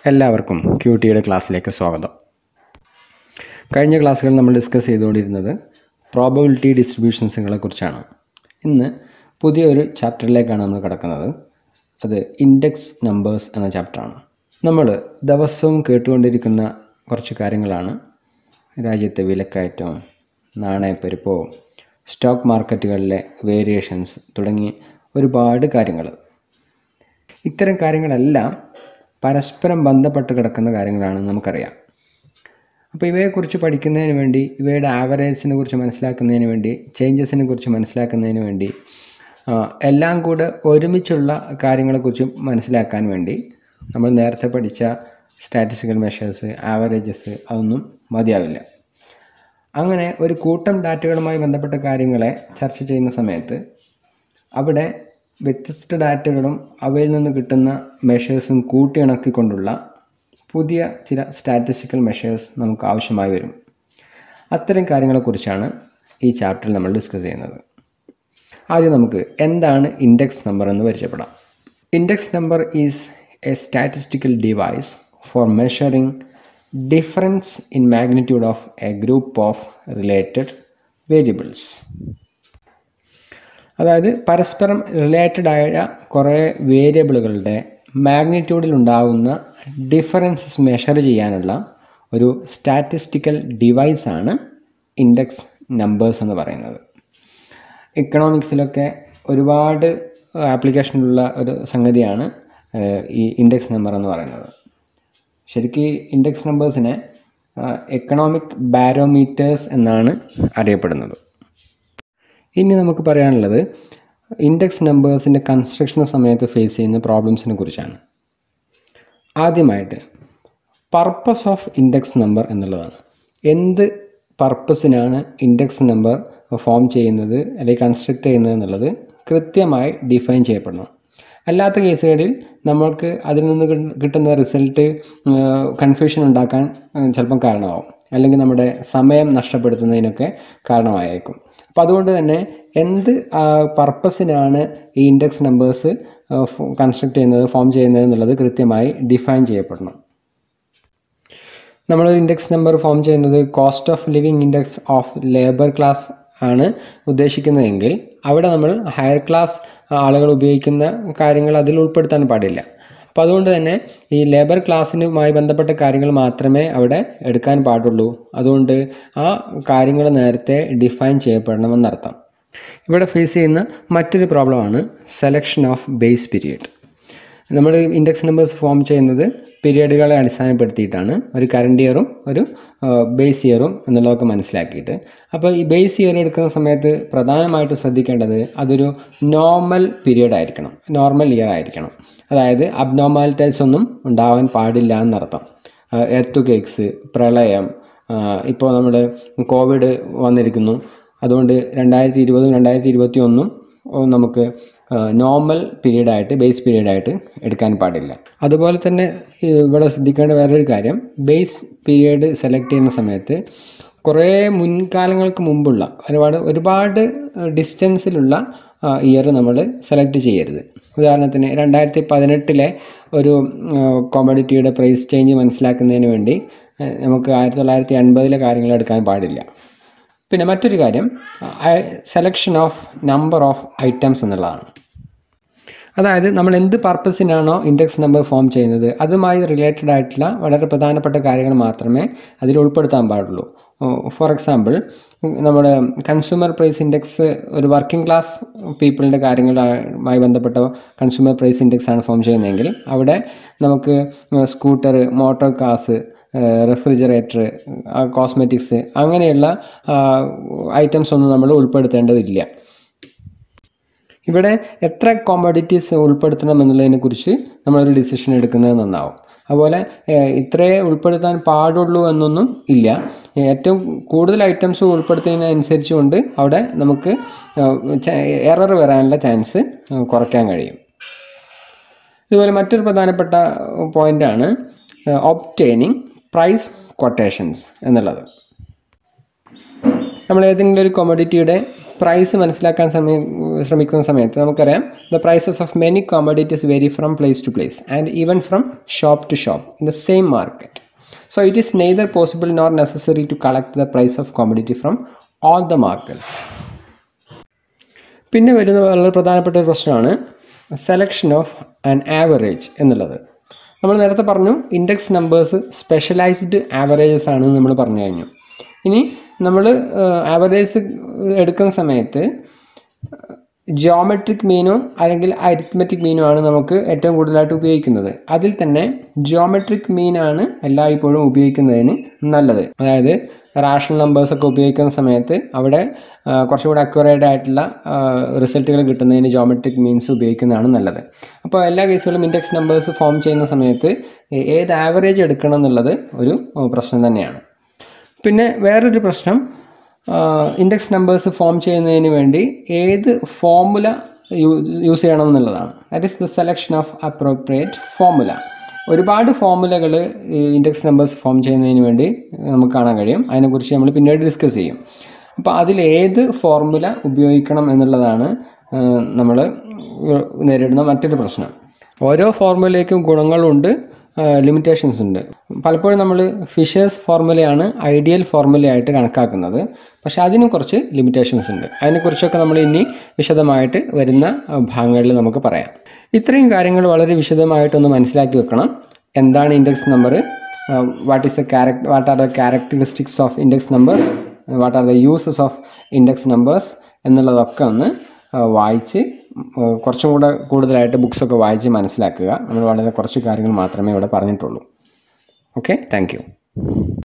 എല്ലാവർക്കും ക്യൂ ടിയുടെ ക്ലാസ്സിലേക്ക് സ്വാഗതം കഴിഞ്ഞ ക്ലാസ്സുകളിൽ നമ്മൾ ഡിസ്കസ് ചെയ്തുകൊണ്ടിരുന്നത് പ്രോബബിലിറ്റി ഡിസ്ട്രിബ്യൂഷൻസുകളെ കുറിച്ചാണ് ഇന്ന് പുതിയൊരു ചാപ്റ്ററിലേക്കാണ് നമ്മൾ കിടക്കുന്നത് അത് ഇൻഡെക്സ് നമ്പേഴ്സ് എന്ന ചാപ്റ്ററാണ് നമ്മൾ ദിവസവും കേട്ടുകൊണ്ടിരിക്കുന്ന കുറച്ച് കാര്യങ്ങളാണ് രാജ്യത്തെ വിലക്കയറ്റവും നാണയപ്പെരുപ്പവും സ്റ്റോക്ക് മാർക്കറ്റുകളിലെ വേരിയേഷൻസ് തുടങ്ങി ഒരുപാട് കാര്യങ്ങൾ ഇത്തരം കാര്യങ്ങളെല്ലാം പരസ്പരം ബന്ധപ്പെട്ട് കിടക്കുന്ന കാര്യങ്ങളാണെന്ന് നമുക്കറിയാം അപ്പോൾ ഇവയെക്കുറിച്ച് പഠിക്കുന്നതിന് വേണ്ടി ഇവയുടെ ആവറേജിനെ കുറിച്ച് മനസ്സിലാക്കുന്നതിന് വേണ്ടി ചേഞ്ചസിനെ കുറിച്ച് മനസ്സിലാക്കുന്നതിന് വേണ്ടി ആ, എല്ലാം കൂടെ ഒരുമിച്ചുള്ള കാര്യങ്ങളെക്കുറിച്ച് മനസ്സിലാക്കാൻ വേണ്ടി നമ്മൾ നേരത്തെ പഠിച്ച സ്റ്റാറ്റിസ്റ്റിക്കൽ മെഷേഴ്സ് ആവറേജസ് അതൊന്നും മതിയാവില്ല അങ്ങനെ ഒരു കൂട്ടം ഡാറ്റകളുമായി ബന്ധപ്പെട്ട കാര്യങ്ങളെ ചർച്ച ചെയ്യുന്ന സമയത്ത് അവിടെ വ്യത്യസ്ത ഡാറ്റകളും അവയിൽ നിന്ന് കിട്ടുന്ന മെഷേഴ്സും കൂട്ടിയിണക്കിക്കൊണ്ടുള്ള പുതിയ ചില സ്റ്റാറ്റിസ്റ്റിക്കൽ മെഷേഴ്സ് നമുക്ക് ആവശ്യമായി വരും അത്തരം കാര്യങ്ങളെക്കുറിച്ചാണ് ഈ ചാപ്റ്ററിൽ നമ്മൾ ഡിസ്കസ് ചെയ്യുന്നത് ആദ്യം നമുക്ക് എന്താണ് ഇൻഡെക്സ് നമ്പർ എന്ന് പരിചയപ്പെടാം index number is a statistical device for measuring difference in magnitude of a group of related variables അതായത് പരസ്പരം റിലേറ്റഡ് ആയ കുറേ വേരിയബിളുകളുടെ മാഗ്നിറ്റ്യൂഡിൽ ഉണ്ടാകുന്ന ഡിഫറൻസസ് മെഷർ ചെയ്യാനുള്ള ഒരു സ്റ്റാറ്റിസ്റ്റിക്കൽ ഡിവൈസാണ് ഇൻഡെക്സ് നമ്പേഴ്സ് എന്ന് പറയുന്നത് ഇക്കണോമിക്സിലൊക്കെ ഒരുപാട് ആപ്ലിക്കേഷനിലുള്ള ഒരു സംഗതിയാണ് ഏഹ്, ഈ ഇൻഡെക്സ് നമ്പർ എന്ന് പറയുന്നത് ശരിക്കും ഇൻഡെക്സ് നമ്പേഴ്സിനെ എക്കണോമിക് ബാരോമീറ്റേഴ്സ് എന്നാണ് അറിയപ്പെടുന്നത് ഇനി നമുക്ക് പറയാനുള്ളത് ഇൻഡെക്സ് നമ്പേഴ്സിൻ്റെ കൺസ്ട്രക്ഷൻ സമയത്ത് ഫേസ് ചെയ്യുന്ന പ്രോബ്ലംസിനെ കുറിച്ചാണ് ആദ്യമായിട്ട് പർപ്പസ് ഓഫ് ഇൻഡെക്സ് നമ്പർ എന്നുള്ളതാണ് എന്ത് പർപ്പസിനാണ് ഇൻഡെക്സ് നമ്പർ ഫോം ചെയ്യുന്നത് അല്ലെങ്കിൽ കൺസ്ട്രക്ട് ചെയ്യുന്നത് എന്നുള്ളത് കൃത്യമായി ഡിഫൈൻ ചെയ്യപ്പെടണം അല്ലാത്ത കേസുകളിൽ നമ്മൾക്ക് അതിൽ നിന്ന് കിട്ടുന്ന- കിട്ടുന്ന റിസൾട്ട് കൺഫ്യൂഷൻ ഉണ്ടാക്കാൻ ഉം, ചിലപ്പം കാരണമാവും അല്ലെങ്കിൽ നമ്മുടെ സമയം നഷ്ടപ്പെടുത്തുന്നതിനൊക്കെ കാരണമായേക്കും അപ്പോൾ അതുകൊണ്ട് തന്നെ എന്ത് പർപ്പസിനാണ് ഈ ഇൻഡെക്സ് നമ്പേഴ്സ് കൺസ്ട്രക്ട് ചെയ്യുന്നത് ഫോം ചെയ്യുന്നത് എന്നുള്ളത് കൃത്യമായി ഡിഫൈൻ ചെയ്യപ്പെടണം നമ്മളൊരു ഇൻഡെക്സ് നമ്പർ ഫോം ചെയ്യുന്നത് cost of living index of labour class ആണ് ഉദ്ദേശിക്കുന്നതെങ്കിൽ അവിടെ നമ്മൾ ഹയർ ക്ലാസ് ആളുകൾ ഉപയോഗിക്കുന്ന കാര്യങ്ങൾ അതിൽ ഉൾപ്പെടുത്താൻ പാടില്ല അപ്പോൾ അതുകൊണ്ട് തന്നെ ഈ ലേബർ ക്ലാസ്സിനുമായി ബന്ധപ്പെട്ട കാര്യങ്ങൾ മാത്രമേ അവിടെ എടുക്കാൻ പാടുള്ളൂ അതുകൊണ്ട് ആ കാര്യങ്ങൾ നേരത്തെ ഡിഫൈൻ ചെയ്യപ്പെടണമെന്നർത്ഥം ഇവിടെ ഫേസ് ചെയ്യുന്ന മറ്റൊരു പ്രോബ്ലമാണ് സെലക്ഷൻ ഓഫ് ബേസ് പീരിയഡ് നമ്മൾ ഇൻഡെക്സ് നമ്പേഴ്സ് ഫോം ചെയ്യുന്നത് പീരിയഡുകളെ അടിസ്ഥാനപ്പെടുത്തിയിട്ടാണ് ഒരു കറണ്ട് ഇയറും ഒരു ബേസ് ഇയറും എന്നുള്ളതൊക്കെ മനസ്സിലാക്കിയിട്ട് അപ്പോൾ ഈ ബേസ് ഇയർ എടുക്കുന്ന സമയത്ത് പ്രധാനമായിട്ട് ശ്രദ്ധിക്കേണ്ടത് അതൊരു നോർമൽ പീരിയഡ് ആയിരിക്കണം നോർമൽ ഇയർ ആയിരിക്കണം അതായത് അബ്നോർമാലിറ്റീസ് ഒന്നും ഉണ്ടാവാൻ പാടില്ല എന്നർത്ഥം എർത്ത് കേക്സ് പ്രളയം ഇപ്പോൾ നമ്മൾ കോവിഡ് വന്നിരിക്കുന്നു അതുകൊണ്ട് രണ്ടായിരത്തി ഇരുപതും രണ്ടായിരത്തി ഇരുപത്തി ഒന്നും നമുക്ക് നോർമൽ പീരീഡായിട്ട് ബേസ് പീരീഡായിട്ട് എടുക്കാൻ പാടില്ല അതുപോലെ തന്നെ ഈ ഇവിടെ ശ്രദ്ധിക്കേണ്ട വേറൊരു കാര്യം ബേസ് പീരീഡ് സെലക്ട് ചെയ്യുന്ന സമയത്ത് കുറേ മുൻകാലങ്ങൾക്ക് മുമ്പുള്ള ഒരുപാട് ഒരുപാട് ഡിസ്റ്റൻസിലുള്ള ഇയർ നമ്മൾ സെലക്ട് ചെയ്യരുത് ഉദാഹരണത്തിന് രണ്ടായിരത്തി പതിനെട്ടിലെ ഒരു കോമഡിറ്റിയുടെ പ്രൈസ് ചേഞ്ച് മനസ്സിലാക്കുന്നതിന് വേണ്ടി ഏഹ്, നമുക്ക് ആയിരത്തി തൊള്ളായിരത്തി എൺപതിലെ കാര്യങ്ങൾ എടുക്കാൻ പാടില്ല പിന്നെ മറ്റൊരു കാര്യം selection of number of items എന്നുള്ളതാണ് അതായത് നമ്മൾ എന്ത് പർപ്പസിനാണോ ഇൻഡെക്സ് നമ്പർ ഫോം ചെയ്യുന്നത് അതുമായി റിലേറ്റഡ് ആയിട്ടുള്ള വളരെ പ്രധാനപ്പെട്ട കാര്യങ്ങൾ മാത്രമേ അതിൽ ഉൾപ്പെടുത്താൻ പാടുള്ളൂ ഫോർ എക്സാമ്പിൾ നമ്മുടെ കൺസ്യൂമർ പ്രൈസ് ഇൻഡെക്സ് ഒരു വർക്കിംഗ് ക്ലാസ് പീപ്പിളിൻ്റെ കാര്യങ്ങളുമായി ബന്ധപ്പെട്ട കൺസ്യൂമർ പ്രൈസ് ഇൻഡെക്സ് ആണ് ഫോം ചെയ്യുന്നതെങ്കിൽ അവിടെ നമുക്ക് scooter motor cars refrigerator cosmetics അങ്ങനെയുള്ള ഐറ്റംസ് ഒന്നും നമ്മൾ ഉൾപ്പെടുത്തേണ്ടതില്ല ഇവിടെ എത്ര കോമഡിറ്റീസ് ഉൾപ്പെടുത്തണം എന്നുള്ളതിനെ കുറിച്ച് നമ്മളൊരു ഡിസിഷൻ എടുക്കുന്നത് നന്നാവും അതുപോലെ ഏഹ്, ഇത്രയേ ഉൾപ്പെടുത്താൻ പാടുള്ളൂ എന്നൊന്നും ഇല്ല ഏറ്റവും കൂടുതൽ ഐറ്റംസ് ഉൾപ്പെടുത്തുന്നതിനനുസരിച്ച് കൊണ്ട് അവിടെ നമുക്ക് എറർ വരാനുള്ള ചാൻസ് കുറയ്ക്കാൻ കഴിയും ഇതുപോലെ മറ്റൊരു പ്രധാനപ്പെട്ട പോയിൻ്റാണ് ഒപ്റ്റെയിനിങ് പ്രൈസ് കൊട്ടേഷൻസ് എന്നുള്ളത് നമ്മൾ ഏതെങ്കിലും ഒരു കൊമഡിറ്റിയുടെ പ്രൈസ് മനസ്സിലാക്കാൻ സമയം ശ്രമിക്കുന്ന സമയത്ത് നമുക്കറിയാം the prices of many commodities vary from place to place and even from shop to shop in the same market so it is neither possible nor necessary to collect the price of commodity from all the markets പിന്നെ വരുന്ന വളരെ പ്രധാനപ്പെട്ട ഒരു പ്രശ്നമാണ് selection of an average എന്നുള്ളത് നമ്മൾ നേരത്തെ പറഞ്ഞു ഇൻഡെക്സ് നമ്പേഴ്സ് സ്പെഷ്യലൈസ്ഡ് ആവറേജസ് ആണ് നമ്മൾ പറഞ്ഞു കഴിഞ്ഞു ഇനി നമ്മൾ ആവറേജ് എടുക്കുന്ന സമയത്ത് ജിയോമെട്രിക് മീനും അല്ലെങ്കിൽ അരിത്മെറ്റിക് മീനും ആണ് നമുക്ക് ഏറ്റവും കൂടുതലായിട്ട് ഉപയോഗിക്കുന്നത് അതിൽ തന്നെ ജിയോമെട്രിക് മീനാണ് എല്ലായ്പ്പോഴും ഉപയോഗിക്കുന്നതിന് നല്ലത് അതായത് റാഷണൽ നമ്പേഴ്സൊക്കെ ഉപയോഗിക്കുന്ന സമയത്ത് അവിടെ ആ, കുറച്ചും കൂടെ അക്യുറേറ്റ് ആയിട്ടുള്ള റിസൾട്ടുകൾ കിട്ടുന്നതിന് ജോമെട്രിക് മീൻസ് ഉപയോഗിക്കുന്നതാണ് നല്ലത് അപ്പോൾ എല്ലാ കേസുകളും ഇൻഡെക്സ് നമ്പേഴ്സ് ഫോം ചെയ്യുന്ന സമയത്ത് ഏ- ഏത് ആവറേജ് എടുക്കണം എന്നുള്ളത് ഒരു ആ, പ്രശ്നം തന്നെയാണ് പിന്നെ വേറൊരു പ്രശ്നം ഇൻഡെക്സ് നമ്പേഴ്സ് ഫോം ചെയ്യുന്നതിന് വേണ്ടി ഏത് ഫോമുല യൂസ് ചെയ്യണം എന്നുള്ളതാണ് that is the selection of appropriate formula ഒരുപാട് ഫോമുലകൾ ഇൻഡെക്സ് നമ്പേഴ്സ് ഫോം ചെയ്യുന്നതിന് വേണ്ടി നമുക്ക് കാണാൻ കഴിയും അതിനെക്കുറിച്ച് നമ്മൾ പിന്നീട് ഡിസ്കസ് ചെയ്യും അപ്പോൾ അതിൽ ഏത് ഫോർമുല ഉപയോഗിക്കണം എന്നുള്ളതാണ് നമ്മൾ നേരിടുന്ന മറ്റൊരു പ്രശ്നം ഓരോ ഫോർമുലയ്ക്കും ഗുണങ്ങളുണ്ട് ലിമിറ്റേഷൻസ് ഉണ്ട് പലപ്പോഴും നമ്മൾ ഫിഷേഴ്സ് ഫോർമുലയാണ് ഐഡിയൽ ഫോർമുലയായിട്ട് കണക്കാക്കുന്നത് പക്ഷേ അതിനും കുറച്ച് ലിമിറ്റേഷൻസ് ഉണ്ട് അതിനെക്കുറിച്ചൊക്കെ നമ്മൾ ഇനി വിശദമായിട്ട് വരുന്ന ആ, ഭാഗങ്ങളിൽ നമുക്ക് പറയാം ഇത്രയും കാര്യങ്ങൾ വളരെ വിശദമായിട്ടൊന്ന് മനസ്സിലാക്കി വെക്കണം എന്താണ് index number what is the character what are the characteristics of index numbers what are the uses of index numbers എന്നുള്ളതൊക്കെ ഒന്ന് ആ, വായിച്ച് ഉം, കുറച്ചും കൂടെ കൂടുതലായിട്ട് ബുക്സൊക്കെ വായിച്ച് മനസ്സിലാക്കുക നമ്മൾ വളരെ കുറച്ച് കാര്യങ്ങൾ മാത്രമേ ഇവിടെ പറഞ്ഞിട്ടുള്ളൂ ഓക്കെ താങ്ക്